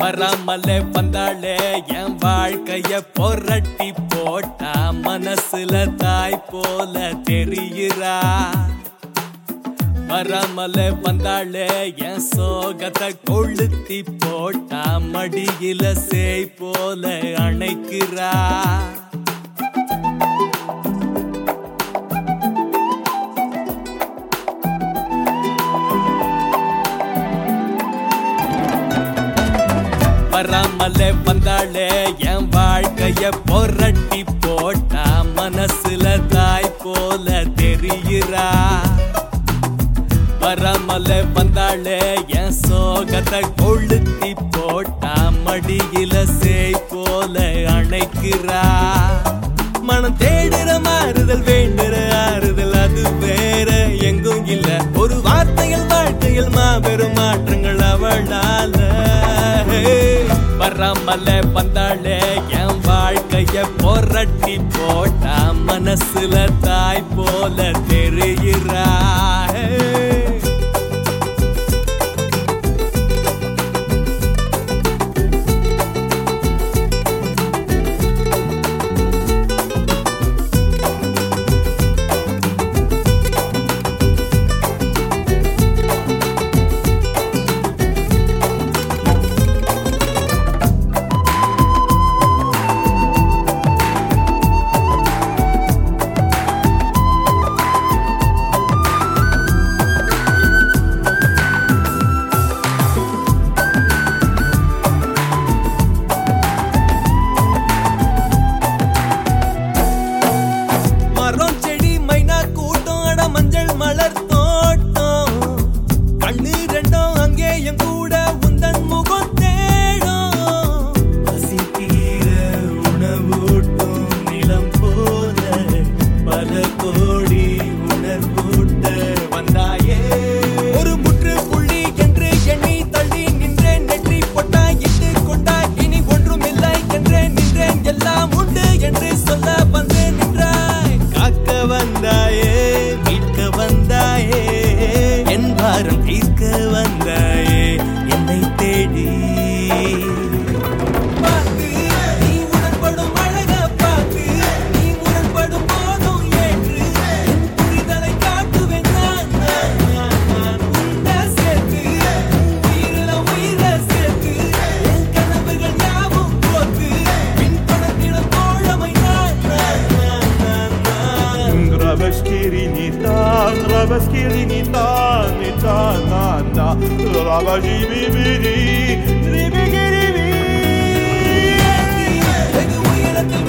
வராமலே வந்தாளே என் வாழ்க்கைய பொரட்டி போட்டா மனசுல தாய் போல தெரியுறா வராமலே வந்தாளே என் சோகத்தை கொளுத்தி போட்டா மடியில சேய் போல அணைக்கிறா வராமலே வந்தாளே என் வாழ்க்கைய பொரட்டி போட்டா மனசுல தாய் போல தெரியுறா வராமலே வந்தாளே என் சோகத்தை கொளுத்தி போட்டா மடியில சேய் போல அணைக்கிறா மனம் தேடுற மாறுதல் வேண்டுற ஆறுதல் அது வேற எங்கும் இல்ல ஒரு வார்த்தையில் வாழ்க்கையில் மாபெரும் மாற்றங்கள் அவளால வராமல வந்தாளே என் வாழ்க்கைய பொரட்டி போட்டா மனசுல தாய் போல தெரிகிறா மரம் செடி மைனா கூட்டம் அட மஞ்சள் மலர் தோட்டம் கண்ணு ரெண்டும் அங்கே என் கூட உந்தன் முகம் தேடும் பசி தீர உணவூட்டும் நிலம் போல பல கோடி உணர்வூட்ட வந்தாயே ஒரு முற்று புள்ளி என்று எண்ணி தள்ளி நின்றேன் நெற்றி பொட்டாய் இட்டு கொண்டாய் இனி ஒன்றும் இல்லை என்றேன் நின்றேன் எல்லாம் உண்டு என்று சொல்ல வந்து நின்றாய் காக்க வந்தாயே மீட்க வந்தாயே என் பாரம் தீர்க்க வந்தாயே என்னை தேடி பார்த்து நீ உடன்படும் அழக பார்த்து நீ முரண்படும் போதும் ஏற்று என் புரிதலை காட்டுவேன் நான் நான், நான், நான். உன்னை சேர்த்து உயிரில உயிரை சேர்த்து என் கனவுகள் யாவும் போத்து பின்பணத்திடம் தோழமை நான் நான், நான், நான், நான். Grabashkiri nitan, grabashkiri nitan, nitan, na, na, grabashibibiri, ribigiribi. வெகு உயரத்தில்